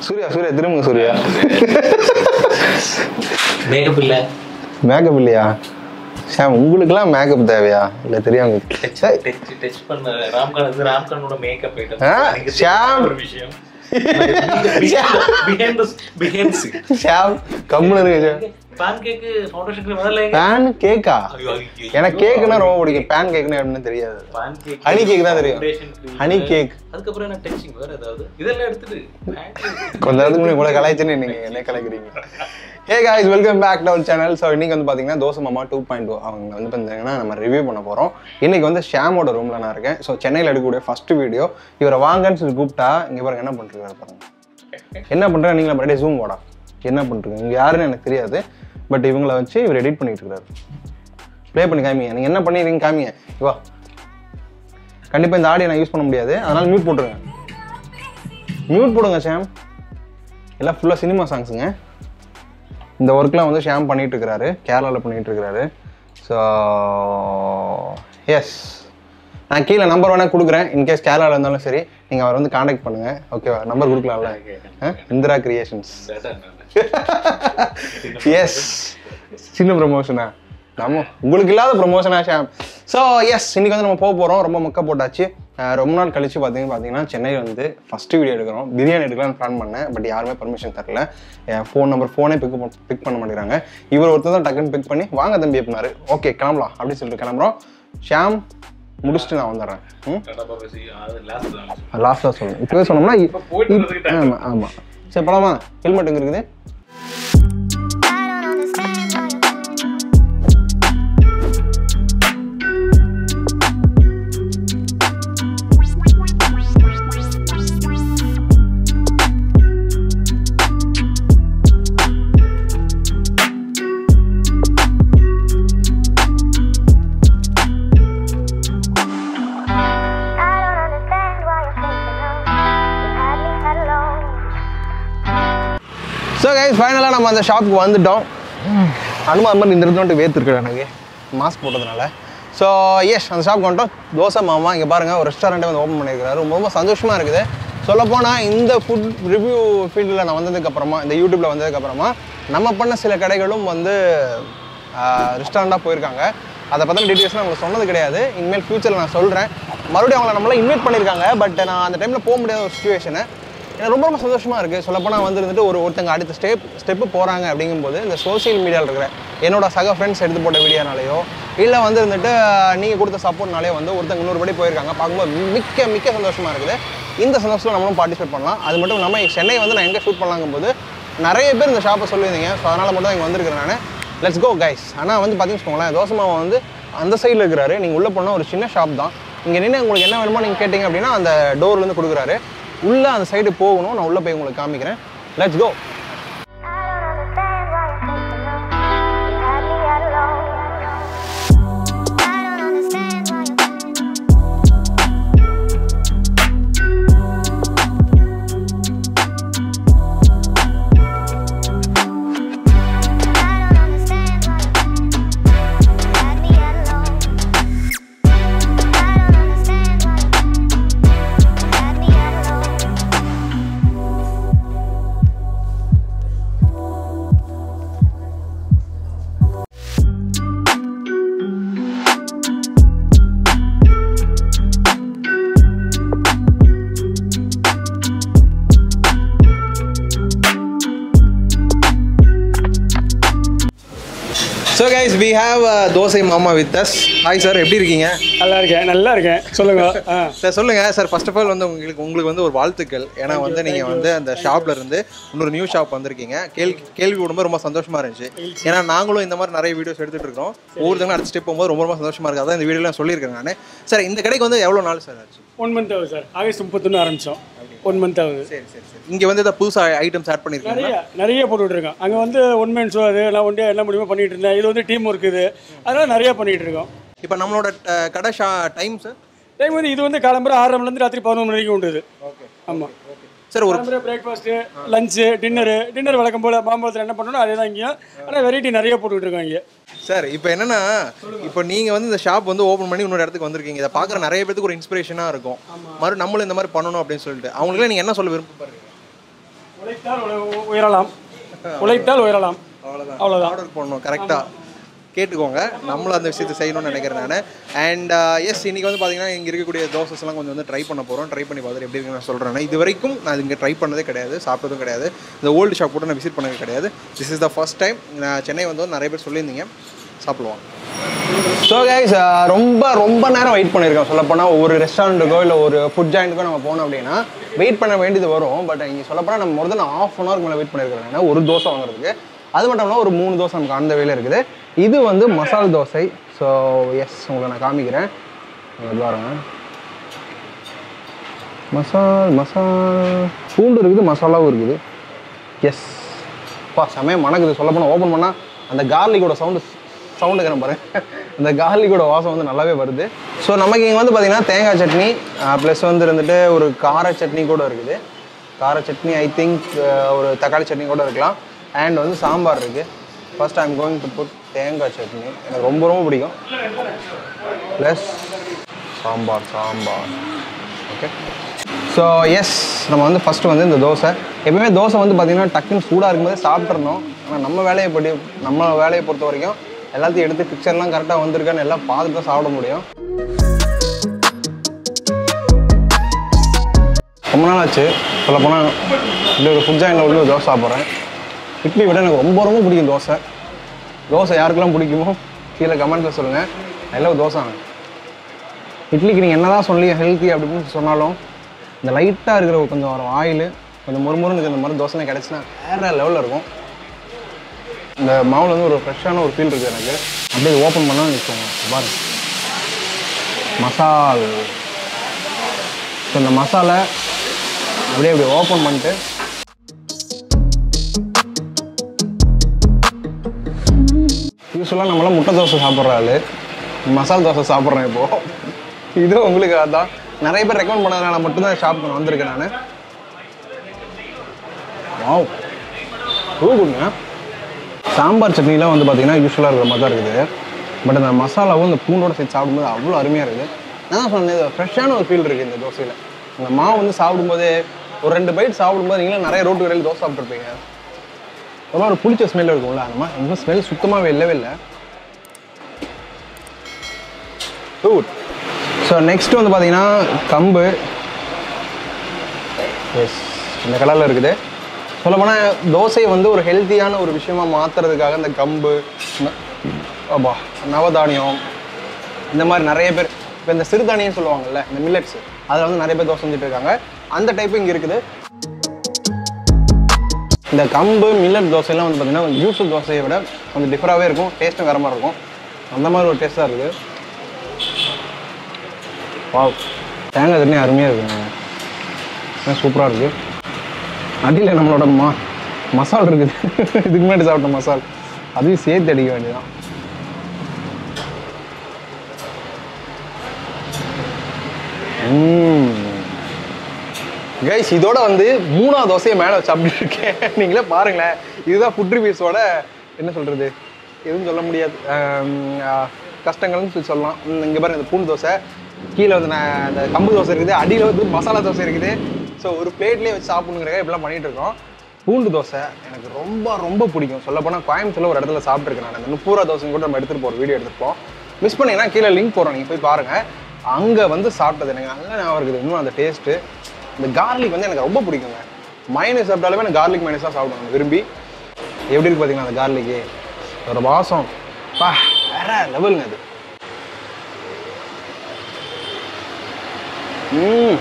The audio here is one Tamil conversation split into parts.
சூர்யா சூர்யா திரும்ப சூர்யா மேக்கப் இல்ல மேக்கப் இல்லையா ஷாம் உங்களுக்குலாம் மேக்கப் தேவையா இல்லை தெரியாம டச் டச் டச் பண்ண ராம்கான் வந்து ராம்கானோட மேக்கப் ஆ, ஷாம். ஒரு விஷயம் பிஹைண்ட் பிஹைண்ட் ஷாம் கம்முன்னு இருக்கு Sham pancake foundation cream முதல்ல எங்க? பேன் கேக்கா ஐயோ, ஐயோ, எனக்கு கேக்குனா ரொம்ப பிடிக்கும் பேன் கேக்குனா எப்படின்னு தெரியாது பான் கேக் Honey cake தான் தெரியும். foundation cream. Honey cake. அதுக்கப்புறம் என்ன டச்சிங் வேற ஏதாவது இதெல்லாம் எடுத்துட்டு pan cake. கொஞ்ச நேரத்துக்கு முன்னாடி இவ்வளோ கலாய்ச்சுன்னு நீங்க என்ன கலாய்க்கிறீங்க hey guys welcome back to our channel so இன்னைக்கு வந்து பார்த்தீங்கன்னா தோசை மாமா டூ பாயிண்ட் டூ அவங்க வந்து பார்த்தீங்கன்னா நம்ம ரிவ்யூ பண்ண போகிறோம் இன்னைக்கு வந்து ஷாமோட ரூமில் நான் இருக்கேன் ஸோ சென்னையில் எடுக்கக்கூடிய ஃபர்ஸ்ட் வீடியோ இவரை வாங்கன்னு சொல்லி கூப்பிட்டா இங்கே பாருங்க என்ன பண்ணிருக்காரு பாருங்க என்ன பண்ணுறேன் நீங்களா மறுபடியும் ஜூம் போடா என்ன பண்ணிருக்கீங்க இங்கே யாருன்னு எனக்கு தெரியாது பட் இவங்கள வச்சு இவர் எடிட் பண்ணிட்டு இருக்காரு ப்ளே பண்ணி காமிங்க நீங்கள் என்ன பண்ணிடுறீங்க காமிங்க வா கண்டிப்பாக இந்த ஆடியோ நான் யூஸ் பண்ண முடியாது அதனால மியூட் போட்டுருங்க மியூட் போடுங்க ஷாம் எல்லாம் ஃபுல்லாக சினிமா சாங்ஸுங்க இந்த ஒர்க்லாம் வந்து ஷாம் பண்ணிட்டு இருக்கிறாரு கேரளாவில் பண்ணிட்டு இருக்கிறாரு ஸோ எஸ் நான் கீழே நம்பர் வேணால் கொடுக்குறேன் இன்கேஸ் கேரளாவில் இருந்தாலும் சரி நீங்கள் அவர் வந்து காண்டாக்ட் பண்ணுங்கள் ஓகேவா நம்பர் கொடுக்கலாம்ல ஆ? இந்திரா கிரியேஷன்ஸ் அதான் நான். எஸ் சின்ன ப்ரமோஷனா நம்ம உங்களுக்கு இல்லாத ப்ரமோஷனா ஷாம் ஸோ எஸ் இன்னைக்கு வந்து நம்ம போக போகிறோம் ரொம்ப மொக்க போட்டாச்சு அஹ் ரொம்ப நாள் கழிச்சு பார்த்தீங்க பார்த்தீங்கன்னா சென்னையில் வந்து ஃபஸ்ட்டு வீடியோ எடுக்கிறோம் பிரியாணி எடுக்கலாம்னு பிளான் பண்ணேன் பட் யாருமே பர்மிஷன் தரல என் ஃபோன் நம்பர் ஃபோனே பிக் பிக் பண்ண மாட்டேங்கிறாங்க இவர் ஒருத்தர் தான் டக்குன்னு பிக் பண்ணி வாங்க தம்பி அப்படின்னாரு ஓகே கிளம்பலாம் அப்படின்னு சொல்லிட்டு கிளம்புறோம் ஷாம் முடிச்சுட்டு நான் வந்துடுறேன் ம் கடப்பா பேசி, அது last தான். லாஸ்ட்டாக சொல்லணும் இப்போவே சொன்னோம்னா இப்ப போயிட்டு வர்றதுக்கு time. ஆமாம் ஆமாம் சரி பழமா ஹெல்மெட் எங்கே இருக்குது I don't understand why you I don't understand why you're thinking of You had me at alone so guys ஃபைனலாக நம்ம அந்த ஷாப்புக்கு வந்துட்டோம் அனுமா அது மாதிரி இந்த இடத்துல வேர்த்துருக்கு எனக்கு மாஸ்க் போட்டதுனால ஸோ எஸ் அந்த ஷாப்புக்கு வந்துட்டோம் தோசை மாமா இங்கே பாருங்கள் ஒரு ரெஸ்டாரண்ட்டை வந்து ஓப்பன் பண்ணியிருக்காரு ரொம்ப ரொம்ப சந்தோஷமாக இருக்குது சொல்லப்போனால் இந்த ஃபுட் ரிவ்யூ ஃபீல்டில் நான் வந்ததுக்கப்புறமா இந்த யூடியூப்பில் வந்ததுக்கப்புறமா நம்ம பண்ண சில கடைகளும் வந்து ரெஸ்டாரண்ட்டாக போயிருக்காங்க அதை பற்றின டீட்டெயில்ஸ் நான் உங்களுக்கு சொன்னது கிடையாது இனிமேல் ஃப்யூச்சரில் நான் சொல்கிறேன் மறுபடியும் அவங்கள நம்மளாம் இன்வைட் பண்ணியிருக்காங்க பட் நான் அந்த டைமில் போக முடியாத ஒரு சுச்சுவேஷனு எனக்கு ரொம்ப ரொம்ப சந்தோஷமாக இருக்குது சொல்லப்போனால் வந்து இருந்துட்டு ஒரு ஒருத்தங்க அடுத்த ஸ்டெப் ஸ்டெப்பு போகிறாங்க அப்படிங்கும்போது இந்த சோஷியல் மீடியாவில் இருக்கிற என்னோட சக ஃப்ரெண்ட்ஸ் எடுத்து போட்ட வீடியோனாலேயோ இல்லை வந்து இருந்துட்டு நீங்கள் கொடுத்த சப்போர்ட்னாலே வந்து ஒருத்தங்க இன்னொரு படி போயிருக்காங்க பார்க்கும்போது மிக்க மிக்க சந்தோஷமாக இருக்குது இந்த சந்தோஷத்தில் நம்மளும் பார்ட்டிசிபேட் பண்ணலாம் அது மட்டும் இல்லாமல் சென்னை வந்து நான் எங்கே ஷூட் பண்ணலாங்கும்போது நிறைய பேர் இந்த ஷாப்பை சொல்லியிருந்தீங்க ஸோ அதனால் மட்டும் தான் இங்கே வந்திருக்கிறேன் நான் லெட்ஸ் கோ கைஸ் ஆனால் வந்து பார்த்தீங்கன்னு வச்சுக்கோங்களேன் தோசை மாமா வந்து அந்த சைடில் இருக்கிறாரு நீங்கள் உள்ளே போனால் ஒரு சின்ன ஷாப் தான் இங்கே நின்று உங்களுக்கு என்ன வேணுமோ நீங்கள் கேட்டிங்க அப்படின்னா அந்த டோர்லேருந்து கொடுக்குறாரு உள்ளே அந்த சைடு போகணும் நான் உள்ளே போய் உங்களுக்கு காமிக்கிறேன் let's go I don't understand why you're thinking of You had me at alone I don't understand why you I don't understand why you had me at alone I don't understand why you had me at alone so guys we have dosa மாமா வித் அஸ் ஹாய் சார் எப்படி இருக்கீங்க நல்லா இருக்கேன் நல்லா இருக்கேன் சொல்லுங்க ஆ சார் சொல்லுங்க சார் ஃபர்ஸ்ட் ஆஃப் ஆல் வந்து உங்களுக்கு உங்களுக்கு வந்து ஒரு வாழ்த்துக்கள் ஏன்னா வந்து நீங்க வந்து அந்த ஷாப்ல இருந்து இன்னொரு நியூ ஷாப் வந்திருக்கீங்க கேள்வி கேள்வி விடும்போது ரொம்ப சந்தோஷமா இருந்துச்சு ஏன்னா நாங்களும் இந்த மாதிரி நிறைய வீடியோஸ் எடுத்துட்டு இருக்கோம் ஒவ்வொருத்தங்களும் அடுத்த ஸ்டெப் போகும்போது ரொம்ப ரொம்ப சந்தோஷமா இருக்கு அதான் இந்த வீடியோல சொல்லியிருக்கேன் நான் சார் இந்த கடைக்கு வந்து எவ்வளோ நாள் சார் ஆச்சு ஒன் மந்த் ஆகுது சார் ஆகஸ்ட் முப்பத்தொன்று ஆரம்பித்தோம் ஒன் மந்த் ஆகுது சரி சரி சரி இங்க வந்து ஏதாவது புதுசாக ஐட்டம்ஸ் ஆட் பண்ணிருக்கீங்க நிறைய நிறைய போட்டுட்டு இருக்கோம் அங்கே வந்து ஒன் மேன் ஷோ அது எல்லாம் ஒன்றே என்ன முடியுமோ பண்ணிட்டு இருந்தேன் இது வந்து டீம் ஒர்க் இது அதனால நிறைய பண்ணிட்டு இருக்கோம் இப்போ நம்மளோட அஹ், கடை ஷா டைம் சார் டைம் வந்து இது வந்து காலம்பரம் ஆறரை மணிலேருந்து ராத்திரி பதினொன்று மணி வரைக்கும் உண்டு ஆமாம் சார் ஒரு காலம்பரம் பிரேக்ஃபாஸ்ட்டு லஞ்சு டின்னரு டின்னர் வழக்கம் போல் மாம்பழத்தில் என்ன பண்ணணும் அதே தான் இங்கேயும் ஆனால் வெரைட்டி நிறைய போட்டுக்கிட்டு இருக்கோம் இங்கே சார் இப்போ என்னன்னா இப்போ நீங்க வந்து இந்த ஷாப் வந்து ஓப்பன் பண்ணி இன்னொரு இடத்துக்கு வந்திருக்கீங்க இதை பார்க்குற நிறைய பேருக்கு ஒரு இன்ஸ்பிரேஷனாக இருக்கும் மறு நம்மளும் இந்த மாதிரி பண்ணணும் அப்படின்னு சொல்லிட்டு அவங்களுக்கு நீங்க என்ன சொல்ல விருப்பப்படுறீங்க உழைத்தால் உய- உயரலாம் உழைத்தால் உயரலாம் அவ்வளோதான் அவ்வளவுதான். ஆர்டர் பண்ணணும் கரெக்டாக கேட்டுக்கோங்க நம்மளும் அந்த விஷயத்தை செய்யணும்னு நினைக்கிறேன் நான் அண்ட் எஸ் இன்னைக்கு வந்து பார்த்தீங்கன்னா இங்கே இருக்கக்கூடிய தோசஸ் எல்லாம் கொஞ்சம் வந்து ட்ரை பண்ண போகிறோம் ட்ரை பண்ணி பார்த்துட்டு எப்படி இருக்குன்னு நான் சொல்கிறேன் இது வரைக்கும் நான் இங்கே ட்ரை பண்ணதே கிடையாது சாப்பிட்டதும் கிடையாது இந்த ஓல்டு ஷாப் கூட நான் விசிட் பண்ணது கிடையாது this is the first time நான் சென்னை வந்து நிறைய பேர் சொல்லியிருந்தீங்க சாப்பிடுவோம் ஸோ கைஸ் ரொம்ப ரொம்ப நேரம் வெயிட் பண்ணியிருக்கோம் சொல்லப்போனால் ஒரு ரெஸ்டாரண்ட்டுக்கோ இல்லை ஒரு ஃபுட் ஜாயிண்ட்டுக்கோ நம்ம போனோம் அப்படின்னா வெயிட் பண்ண வேண்டியது வரும் பட் இங்கே சொல்லப்போனால் நம்ம மொதல் நான் ஆஃப் அன் ஹவருக்கு மேலே வெயிட் பண்ணியிருக்கிறோம் ஏன்னா ஒரு தோசை வாங்குறதுக்கு அது மட்டும் இல்லாமல் ஒரு மூணு தோசை நமக்கு அந்த வேலை இருக்குது இது வந்து மசால் தோசை ஸோ எஸ் உங்களுக்கு நான் காமிக்கிறேன் இங்க பாருங்க மசால் மசால் பூண்டு இருக்குது மசாலாவும் இருக்குது எஸ் பா செமையாக மணக்குது சொல்ல போனால் ஓப்பன் பண்ணால் அந்த கார்லிக்கோட சவுண்டு சவுண்டு இருக்கிற பாரு அந்த கார்லிக்கோட வாசம் வந்து நல்லாவே வருது ஸோ நமக்கு இங்கே வந்து பார்த்தீங்கன்னா தேங்காய் சட்னி ப்ளஸ் வந்து இருந்துட்டு ஒரு கார சட்னி கூட இருக்குது கார சட்னி ஐ திங்க் ஒரு தக்காளி சட்னி கூட இருக்கலாம் அண்ட் வந்து சாம்பார் இருக்குது first I'm going to put தேங்காய் சட்னி எனக்கு ரொம்ப ரொம்ப பிடிக்கும் plus sambar sambar okay so yes நம்ம வந்து ஃபஸ்ட்டு வந்து இந்த தோசை எப்பவுமே தோசை வந்து பார்த்திங்கன்னா டக்குன்னு சூடாக இருக்கும்போதே சாப்பிட்றணும் ஆனால் நம்ம வேலையை படி நம்ம வேலையை பொறுத்த வரைக்கும் எல்லாத்தையும் எடுத்து பிக்சர்லாம் கரெக்டாக வந்திருக்கான்னு எல்லாம் பார்த்துட்டு தான் சாப்பிட முடியும் ரொம்ப நாள் ஆச்சு சொல்லப்போனால் இப்படி ஒரு ஃபுட் ஜாயினில் உள்ள ஒரு தோசை சாப்பிட்றேன் இட்லி விட எனக்கு ரொம்ப ரொம்ப பிடிக்கும் தோசை தோசை யாருக்கெல்லாம் பிடிக்குமோ கீழே கமெண்ட்டில் சொல்லுங்கள் எல்லாம் தோசை இட்லிக்கு நீங்கள் என்ன தான் சொல்லி ஹெல்த்தி அப்படின்னு சொன்னாலும் இந்த லைட்டாக இருக்கிற ஒரு கொஞ்சம் ஒரு ஆயில் கொஞ்சம் முறுமுறுன்னு இருக்கிற மாதிரி தோசைலாம் கிடச்சுன்னா வேறு லெவலில் இருக்கும் இந்த மாவில் வந்து ஒரு ஃப்ரெஷ்ஷான ஒரு ஃபீல் இருக்குது எனக்கு அப்படியே ஓப்பன் பண்ணால் வச்சுக்கோங்க பாருங்க மசால் ஸோ இந்த மசாலா அப்படியே இப்படி ஓப்பன் பண்ணிட்டு யூஸ்வலாக நம்மளாம் முட்டை தோசை சாப்பிட்ற ஆளு மசால் தோசை சாப்பிட்றேன் இப்போது இது உங்களுக்கு அதான் நிறைய பேர் ரெக்கமெண்ட் பண்ணதுனால மட்டும்தான் ஷாப் நான் வந்திருக்கேன் நான் வாவ் குடுங்க சாம்பார் சட்னிலாம் வந்து பார்த்தீங்கன்னா யூஸ்வலாக இருக்கிற மாதிரி தான் இருக்குது பட் அந்த மசாலாவும் இந்த பூண்டோட சேர்த்து சாப்பிடும்போது அவ்வளோ அருமையாக இருக்குது நான் தான் சொன்னேன் ஃப்ரெஷ்ஷான ஒரு ஃபீல் இருக்குது இந்த தோசையில் இந்த மாவு வந்து சாப்பிடும்போதே ஒரு ரெண்டு பைட் சாப்பிடும்போது நீங்களும் நிறைய ரோட்டு கடையில் தோசை சாப்பிட்ருப்பீங்க ஒரு மாதிரி ஒரு புளிச்ச ஸ்மெல் இருக்கும்ல அந்த மாதிரி இந்த ஸ்மெல் சுத்தமாகவே இல்லவே இல்லை குட் ஸோ நெக்ஸ்ட் வந்து பார்த்தீங்கன்னா கம்பு எஸ் இந்த கலரில் இருக்குது சொல்லப்போனால் தோசையை வந்து ஒரு ஹெல்த்தியான ஒரு விஷயமா மாற்றுறதுக்காக இந்த கம்பு ந- அப்பா நவதானியம் இந்த மாதிரி நிறைய பேர் இப்போ இந்த சிறுதானியம் சொல்லுவாங்கல்ல இந்த மில்லட்ஸ் அதில் வந்து நிறைய பேர் தோசை செஞ்சுட்டு இருக்காங்க அந்த டைப்பு இங்கே இருக்குது இந்த கம்பு மில்லட் தோசையெல்லாம் வந்து பார்த்தீங்கன்னா யூசு தோசையை விட கொஞ்சம் டிஃபராகவே இருக்கும் டேஸ்ட்டும் வேறு மாதிரி இருக்கும் அந்த மாதிரி ஒரு டேஸ்ட்டாக இருக்குது வாவ் தேங்காய் சட்னி அருமையாக இருக்குங்க சூப்பராக இருக்குது அடியில் நம்மளோட மா மசால் இருக்குது இதுக்கு முன்னாடி சாப்பிட்ட மசால் அதையும் சேர்த்து அடிக்க வேண்டியதான் கைஸ் இதோட வந்து மூணாவது தோசையை மேலே வச்சு அப்படி இருக்கேன் நீங்களே பாருங்களேன் இதுதான் ஃபுட் ரிவ்யூஸோட என்ன சொல்கிறது எதுவும் சொல்ல முடியாது ஆம், ஆ, கஷ்டங்கள்னு சொல்லி சொல்லலாம் இங்கே பாருங்க இந்த பூண்டு தோசை கீழே வந்து நான் அந்த கம்பு தோசை இருக்குது அடியில் வந்து மசாலா தோசை இருக்குது ஸோ ஒரு பிளேட்லேயே வச்சு சாப்பிடுங்கிறக்க இப்படிலாம் பண்ணிட்டு இருக்கோம் பூண்டு தோசை எனக்கு ரொம்ப ரொம்ப பிடிக்கும் சொல்லப்போனால் கோயம்புத்தூர்ல ஒரு இடத்துல சாப்பிட்ருக்கேன் நான் அந்த முப்பூரா தோசை கூட நம்ம எடுத்துகிட்டு போகிற வீடியோ எடுத்துருப்போம் மிஸ் பண்ணீங்கன்னா கீழே லிங்க் போகிறோம் நீங்கள் போய் பாருங்கள் அங்கே வந்து சாப்பிட்டது எனக்கு நல்லா ஞாபகம் இருக்குது இன்னும் அந்த டேஸ்ட்டு இந்த கார்லிக் வந்து எனக்கு ரொம்ப பிடிக்குங்க மைனஸ் சாப்பிட்டாலுமே எனக்கு கார்லிக் மைனஸ் தான் சாப்பிடுவேன் விரும்பி எப்படி இருக்கு பார்த்தீங்கன்னா அந்த கார்லிக்கு ஒரு வாசம் பா வேற லெவலுங்க அது ம்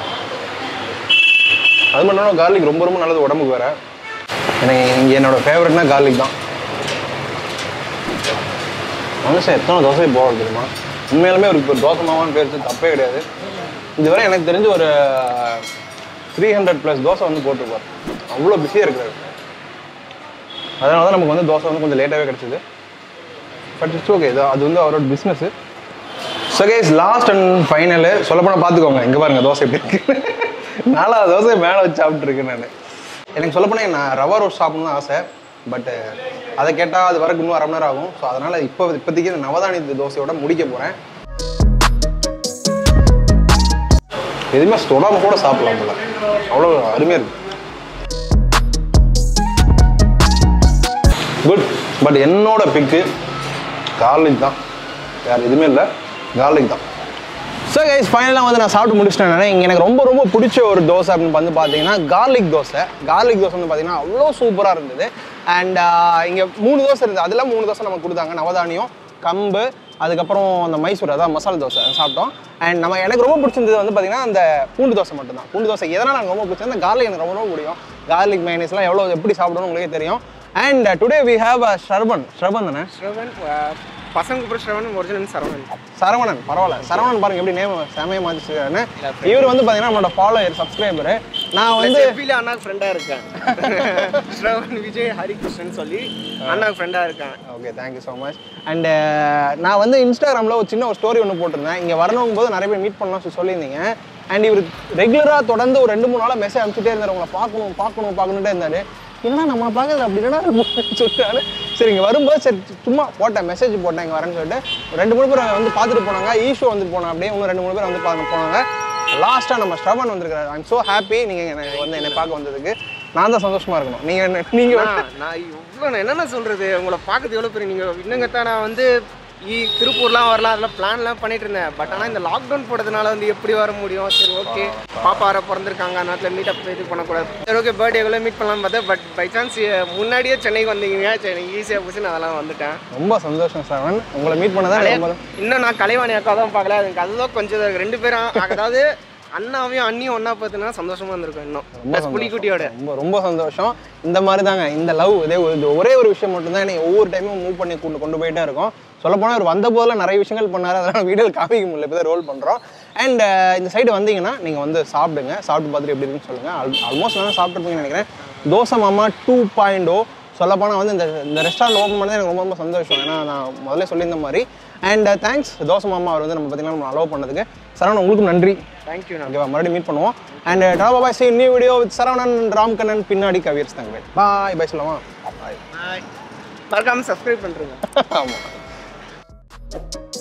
அது மட்டும் இல்லாமல் கார்லிக் ரொம்ப ரொம்ப நல்லது உடம்புக்கு வேற எனக்கு இங்கே என்னோட ஃபேவரட்னா கார்லிக் தான் மனுஷன் எத்தனை தோசை போகிறது தெரியுமா உண்மையாலுமே ஒரு இப்போ தோசை மாவான்னு பேர் வச்சு தப்பே கிடையாது இதுவரை எனக்கு தெரிஞ்சு ஒரு த்ரீ ஹண்ட்ரட் ப்ளஸ் தோசை வந்து போட்டிருப்பார் அவ்வளோ பிஸியாக இருக்கிறாரு அதனால தான் நமக்கு வந்து தோசை வந்து கொஞ்சம் லேட்டாகவே கிடச்சிது பட் இட்ஸ் ஓகே அது வந்து அவரோட business so case last and final சொல்லப்போனால் பார்த்துக்கோங்க இங்கே பாருங்க தோசை எப்படி இருக்கு நாலாவது தோசை மேலே வச்சு சாப்பிட்ருக்கேன் நான் எனக்கு சொல்லப்போனால் நான் ரவா ரோஸ்ட் சாப்பிடணும்னு ஆசை பட்டு அதை கேட்டால் அது வரக்கு இன்னும் அரை மணி நேரம் ஆகும் ஸோ அதனால் இப்போ இப்போதைக்கு இந்த நவதானிய தோசையோட முடிக்க போகிறேன் எதுவுமே தொடாம கூட சாப்பிடலாம் போல அவ்வளோ அருமையாக இருக்குது குட் பட் என்னோட பிக்கு கார்லிக் தான் வேறு எதுவுமே இல்லை கார்லிக் தான் ஸோ கைஸ் ஃபைனலாக வந்து நான் சாப்பிட்டு முடிச்சிட்டேன் இங்கே எனக்கு ரொம்ப ரொம்ப பிடிச்ச ஒரு தோசை அப்படின்னு வந்து பார்த்தீங்கன்னா கார்லிக் தோசை கார்லிக் தோசை வந்து பார்த்தீங்கன்னா அவ்வளோ சூப்பராக இருந்தது அண்ட் இங்கே மூணு தோசை இருந்தது அதெல்லாம் மூணு தோசை நமக்கு கொடுத்தாங்க நவதானியம் கம்பு அதுக்கப்புறம் அந்த மைசூர் அதான் மசாலா தோசை சாப்பிட்டோம் அண்ட் நம்ம எனக்கு ரொம்ப பிடிச்சிருந்தது வந்து பார்த்தீங்கன்னா அந்த பூண்டு தோசை மட்டும்தான் பூண்டு தோசை எதனால் எனக்கு ரொம்ப பிடிச்சது அந்த கார்லிக் எனக்கு ரொம்ப ரொம்ப பிடிக்கும் கார்லிக் மைனஸ்லாம் எவ்வளோ எப்படி சாப்பிடணும்னு உங்களுக்கே தெரியும் and today we have a ஷர்பன் ஷர்பன் தானே ஸ்ரவன் அஹ், பசங்க கூப்பிட்ற ஸ்ரவன் ஒரிஜினல் சரவணன் சரவணன் பரவாயில்ல சரவணன் பாருங்க எப்படி நேம் செமையை மாற்றிச்சிருக்காருன்னு இவர் வந்து பார்த்தீங்கன்னா நம்மளோட ஃபாலோயர் சப்ஸ்கிரைபர் நான் வந்து எஃபில அண்ணாக்கு ஃப்ரெண்டாக இருக்கேன் ஸ்ரவன் விஜய் ஹரிகிருஷ்ணன் சொல்லி அண்ணாக்கு ஃப்ரெண்டாக இருக்கேன் okay thank you so much and நான் வந்து இன்ஸ்டாகிராமில் ஒரு சின்ன ஒரு ஸ்டோரி ஒன்று போட்டிருந்தேன் இங்கே வரணும் போது நிறைய பேர் மீட் பண்ணலாம் சொல்லி சொல்லியிருந்தீங்க அண்ட் இவர் ரெகுலராக தொடர்ந்து ஒரு ரெண்டு மூணு நாளாக மெசேஜ் அனுப்பிச்சிட்டே இருந்தார் உங்களை பார்க்கணும் பார்க்கணும் பார்க்கணுட்டே இருந்தார் என்னடா நம்மளை பார்க்கறது அப்படி என்னடா இருக்கும்னு சொல்லிட்டாரு சரி இங்கே வரும்போது சரி சும்மா போட்டேன் மெசேஜ் போட்டேன் இங்கே வரேன்னு சொல்லிட்டு ஒரு ரெண்டு மூணு பேர் வந்து பார்த்துட்டு போனாங்க ஈஷோ வந்துட்டு போனாங்க அப்படியே இன்னும் ரெண்டு மூணு பேர் வந்து பார்க்க போனாங்க லாஸ்ட்டாக நம்ம ஸ்ரவன் வந்திருக்காரு ஐம் ஸோ ஹாப்பி நீங்கள் எனக்கு வந்து என்னை பார்க்க வந்ததுக்கு நான் தான் சந்தோஷமாக இருக்கணும் நீங்கள் நீங்கள் அண்ணா, நான் இவ்வளோ நான் என்னென்ன சொல்கிறது உங்களை பார்க்கறது எவ்வளோ பெரிய நீங்கள் இன்னுங்கத்தான் நான் வந்து ஈ திருப்பூர்லாம் வரலாம் அதெல்லாம் பிளான்லாம் பண்ணிட்டு இருந்தேன் பட் ஆனால் இந்த லாக்டவுன் போட்டதுனால வந்து எப்படி வர முடியும் சரி ஓகே பாப்பா வர பிறந்திருக்காங்க அதனால மீட் அப் இது பண்ணக்கூடாது சரி ஓகே பர்த்டேக்குள்ளே மீட் பண்ணலாம்னு பார்த்தேன் பட் பை சான்ஸ் முன்னாடியே சென்னைக்கு வந்தீங்க சரி ஈஸியாக போச்சு நான் அதெல்லாம் வந்துட்டேன் ரொம்ப சந்தோஷம் சரவன் உங்களை மீட் பண்ணதான் எனக்கு ரொம்ப இன்னும் நான் கலைவாணி அக்கா தான் பார்க்கல அதுக்கு அதுதான் கொஞ்சம் இதா இருக்கு. ரெண்டு பேரும் அதாவது அண்ணாவையும் அண்ணியும் ஒன்றா பார்த்துனா சந்தோஷமா இருந்திருக்கும் இன்னும் ரொம்ப ப்ளஸ் புலிக்குட்டியோட ரொம்ப ரொம்ப சந்தோஷம் இந்த மாதிரி தாங்க இந்த லவ் இதே ஒரு- இது ஒரே ஒரு விஷயம் மட்டும்தான் என்னை ஒவ்வொரு டைமும் மூவ் பண்ணி கொண்டு கொண்டு போயிட்டே இருக்கும் சொல்லப்போனால் அவர் வந்த போதில் நிறைய விஷயங்கள் பண்ணார் அதனால் வீடியோவில் காமிக்க முடியல இப்போ தான் ரோல் பண்ணுறோம் அண்ட் இந்த சைடு வந்தீங்கன்னா நீங்கள் வந்து சாப்பிடுங்க சாப்பிட்டு பார்த்துட்டு எப்படி இருக்குன்னு சொல்லுங்கள் ஆல் ஆல்மோஸ்ட் நான் சாப்பிட்ருப்பீங்கன்னு நினைக்கிறேன் தோசை மாமா டூ பாயிண்ட் ஓ சொல்லப்போனால் வந்து இந்த இந்த ரெஸ்டாரண்ட் ஓப்பன் பண்ணது எனக்கு ரொம்ப ரொம்ப சந்தோஷம் ஏன்னா நான் முதல்ல சொல்லியிருந்த மாதிரி அண்ட் தேங்க்ஸ் தோசை மாமா அவர் வந்து நம்ம பார்த்தீங்கன்னா நம்ம அலோவ் பண்ணதுக்கு சரவணன் உங்களுக்கும் நன்றி தேங்க்யூ நான் ஓகேவா மறுபடியும் மீட் பண்ணுவோம் அண்ட் டாபா bye see new video with Saravanan Ramkannan பின்னாடி கவியர்ஸ் தங்கவேல் பாய் பாய் சொல்லலாமா பாய் மறக்காமல் சப்ஸ்கிரைப் பண்ணுறேங்க ஆமாம்